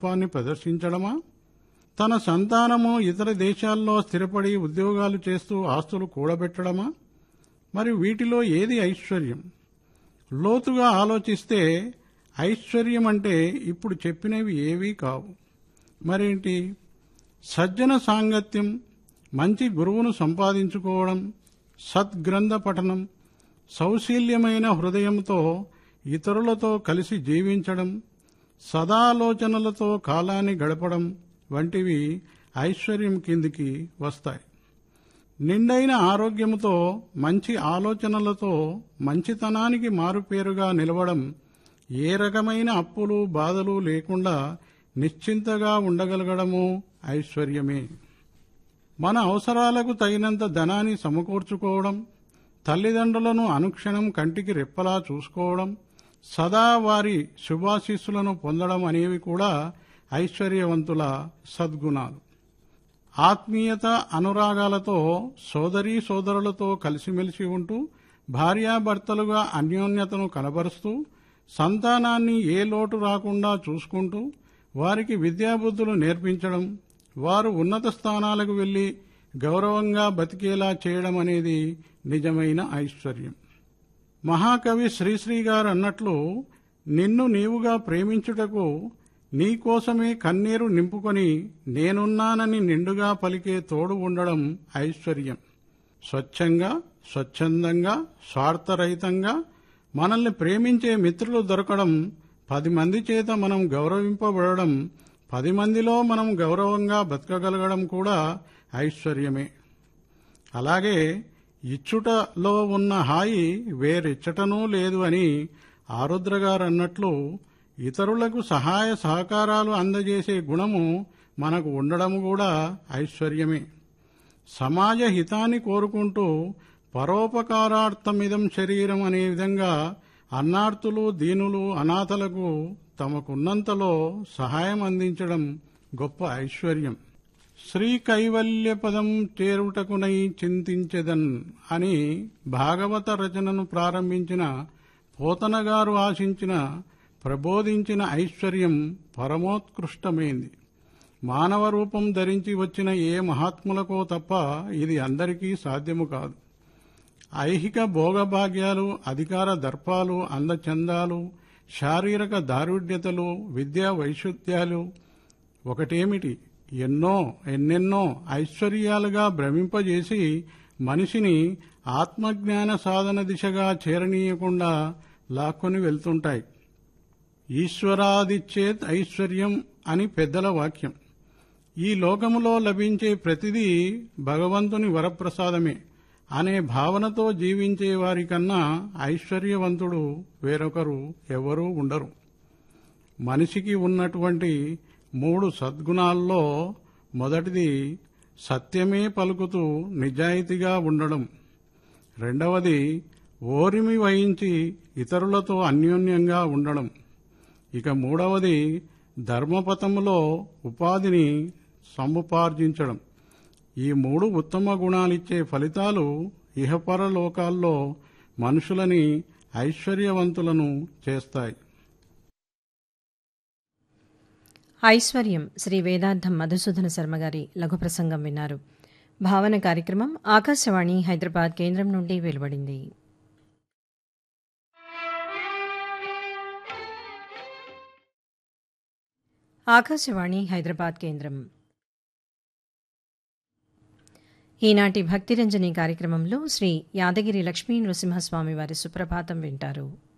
వారిని ప్రదర్శించడమా తన సంతానము ఇతర దేశాల్లో స్థిరపడి ఉద్యోగాలు చేస్తూ ఆస్తులు కూడబెట్టడమా మరి వీటిలో ఏది ఐశ్వర్యం లోతుగా ఆలోచిస్తే ఐశ్వర్యం అంటే ఇప్పుడు చెప్పినవి ఏవీ కావు మరేంటి సజ్జన సాంగత్యం మంచి గురువును సంపాదించుకోవడం సద్గ్రంథ పఠనం సౌశీల్యమైన హృదయంతో ఇతరులతో కలిసి జీవించడం సదాలోచనలతో కాలాన్ని గడపడం వంటివి ఐశ్వర్యం కిందికి వస్తాయి నిండైన ఆరోగ్యముతో మంచి ఆలోచనలతో మంచితనానికి మారుపేరుగా నిలవడం ఏ రకమైన అప్పులు బాధలు లేకుండా నిశ్చింతగా ఉండగలగడము ఐశ్వర్యమే మన అవసరాలకు తగినంత ధనాన్ని సమకూర్చుకోవడం తల్లిదండ్రులను అనుక్షణం కంటికి రెప్పలా చూసుకోవడం సదా వారి శుభాశీస్సులను పొందడం అనేవి కూడా ఐశ్వర్యవంతుల సద్గుణాలు ఆత్మీయత అనురాగాలతో సోదరీ సోదరులతో కలిసిమెలిసి ఉంటూ భార్యాభర్తలుగా అన్యోన్యతను కనబరుస్తూ సంతానాన్ని ఏ లోటు రాకుండా చూసుకుంటూ వారికి విద్యాబుద్ధులు నేర్పించడం వారు ఉన్నత స్థానాలకు వెళ్లి గౌరవంగా బతికేలా చేయడం అనేది నిజమైన ఐశ్వర్యం మహాకవి శ్రీశ్రీ గారు అన్నట్లు నిన్ను నీవుగా ప్రేమించుటకు నీకోసమే కన్నీరు నింపుకొని నేనున్నానని నిండుగా పలికే తోడు ఉండడం ఐశ్వర్యం స్వచ్ఛంగా స్వచ్ఛందంగా స్వార్థరహితంగా మనల్ని ప్రేమించే మిత్రులు దొరకడం పది మంది చేత మనం గౌరవింపబడడం పది మందిలో మనం గౌరవంగా బతకగలగడం కూడా ఐశ్వర్యమే అలాగే ఇచ్చుటలో ఉన్న హాయి వేరెచ్చటనూ లేదు అని ఆరుద్ర గారు అన్నట్లు ఇతరులకు సహాయ సహకారాలు అందజేసే గుణము మనకు ఉండడం కూడా ఐశ్వర్యమే సమాజ హితాన్ని కోరుకుంటూ పరోపకారార్థమిదం శరీరం అనే విధంగా అన్నార్తులు దీనులు అనాథలకు తమకున్నంతలో సహాయం అందించడం గొప్ప ఐశ్వర్యం శ్రీ కైవల్య పదం చేరుటకునై చింతించెదన్ అని భాగవత రచనను ప్రారంభించిన పోతనగారు ఆశించిన ప్రబోధించిన ఐశ్వర్యం పరమోత్కృష్టమైంది మానవ రూపం ధరించి వచ్చిన ఏ మహాత్ములకో తప్ప ఇది అందరికీ సాధ్యము కాదు ఐహిక భోగభాగ్యాలు అధికార దర్పాలు అందచందాలు శారీరక దారుఢ్యతలు విద్యా వైశుద్ధ్యాలు ఒకటేమిటి ఎన్నో ఎన్నెన్నో ఐశ్వర్యాలుగా భ్రమింపజేసి మనిషిని ఆత్మజ్ఞాన సాధన దిశగా చేరనీయకుండా లాక్కొని వెళ్తుంటాయి ఈశ్వరాదిచ్చేత్ ఐశ్వర్యం అని పెద్దల వాక్యం ఈ లోకములో లభించే ప్రతిదీ భగవంతుని వరప్రసాదమే అనే భావనతో జీవించే వారికన్నా ఐశ్వర్యవంతుడు వేరొకరు ఎవరూ ఉండరు మనిషికి ఉన్నటువంటి మూడు సద్గుణాల్లో మొదటిది సత్యమే పలుకుతూ నిజాయితీగా ఉండడం రెండవది ఓరిమి వహించి ఇతరులతో అన్యోన్యంగా ఉండడం ఇక మూడవది ధర్మపథములో ఉపాధిని సముపార్జించడం ఈ మూడు ఉత్తమ గుణాలిచ్చే ఫలితాలు ఇహపర లోకాల్లో మనుషులని ఐశ్వర్యవంతులను చేస్తాయి ఐశ్వర్యం శ్రీ వేదాంతం మధుసూదన శర్మ గారి లఘు ప్రసంగం విన్నారు భావన కార్యక్రమం ఆకాశవాణి హైదరాబాద్ కేంద్రం నుండి వెలువడింది ఆకాశవాణి హైదరాబాద్ కేంద్రం ఈనాటి భక్తిరంజని కార్యక్రమంలో శ్రీ యాదగిరి లక్ష్మీ నృసింహస్వామి వారి సుప్రభాతం వింటారు